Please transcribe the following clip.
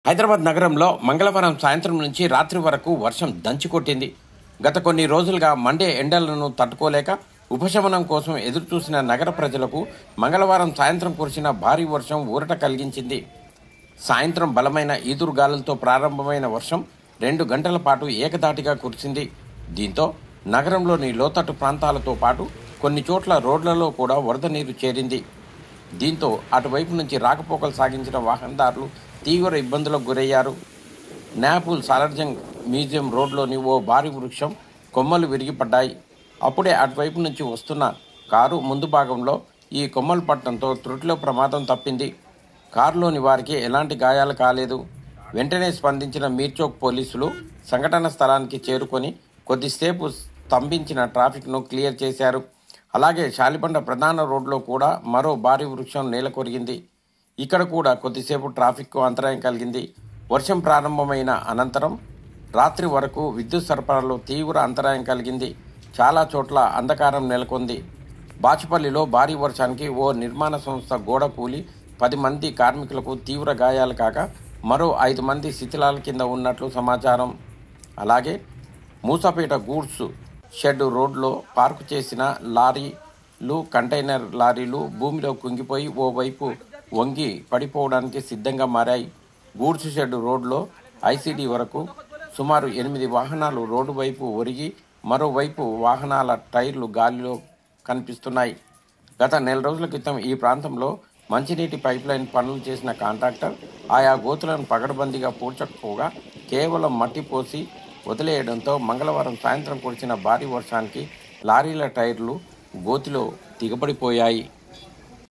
హైదరాబాద్ నగరంలో మంగళవారం సాయంత్రం నుంచి రాత్రి వరకు వర్షం దంచికొట్టింది గత కొన్ని రోజులుగా మండే ఎండలను తట్టుకోలేక ఉపశమనం కోసం ఎదురుచూసిన నగర ప్రజలకు మంగళవారం సాయంత్రం కురిసిన భారీ వర్షం ఊరట కలిగించింది సాయంత్రం బలమైన ఈదురుగాలులతో ప్రారంభమైన వర్షం రెండు గంటల పాటు ఏకధాటిగా కురిసింది దీంతో నగరంలోని లోతట్టు ప్రాంతాలతో పాటు కొన్ని చోట్ల రోడ్లలో కూడా వరద నీరు చేరింది దీంతో అటువైపు నుంచి రాకపోకలు సాగించిన వాహనదారులు తీవ్ర ఇబ్బందులకు గురయ్యారు నాపుల్ సాలర్జంగ్ మ్యూజియం రోడ్లోని ఓ భారీ వృక్షం కొమ్మలు విరిగిపడ్డాయి అప్పుడే అటువైపు నుంచి వస్తున్న కారు ముందు భాగంలో ఈ కొమ్మలు పట్టడంతో త్రుటిలో ప్రమాదం తప్పింది కారులోని వారికి ఎలాంటి గాయాలు కాలేదు వెంటనే స్పందించిన మీర్చౌక్ పోలీసులు సంఘటన స్థలానికి చేరుకొని కొద్దిసేపు స్తంభించిన ట్రాఫిక్ను క్లియర్ చేశారు అలాగే శాలిబండ ప్రధాన రోడ్లో కూడా మరో భారీ వృక్షం నేలకొరిగింది ఇక్కడ కూడా కొద్దిసేపు ట్రాఫిక్కు అంతరాయం కలిగింది వర్షం ప్రారంభమైన అనంతరం రాత్రి వరకు విద్యుత్ సరఫరాలో తీవ్ర అంతరాయం కలిగింది చాలా చోట్ల అంధకారం నెలకొంది బాచుపల్లిలో భారీ వర్షానికి ఓ నిర్మాణ సంస్థ గోడ కూలి పది మంది కార్మికులకు తీవ్ర గాయాలు కాక మరో ఐదు మంది శిథిలాల కింద ఉన్నట్లు సమాచారం అలాగే మూసాపేట గూడ్స్ షెడ్ రోడ్లో పార్కు చేసిన లారీలు కంటైనర్ లారీలు భూమిలో కుంగిపోయి ఓవైపు వంగి పడిపోవడానికి సిద్ధంగా మారాయి గూడ్స్ షెడ్ రోడ్లో ఐసీడీ వరకు సుమారు ఎనిమిది వాహనాలు రోడ్డు వైపు ఒరిగి మరోవైపు వాహనాల టైర్లు గాలిలో కనిపిస్తున్నాయి గత నెల రోజుల క్రితం ఈ ప్రాంతంలో మంచినీటి పైప్లైన్ పనులు చేసిన కాంట్రాక్టర్ ఆయా గోతులను పగడబందీగా పూడ్చకపోగా కేవలం మట్టి పోసి వదిలేయడంతో మంగళవారం సాయంత్రం కురిసిన భారీ వర్షానికి లారీల టైర్లు గోతిలో దిగబడిపోయాయి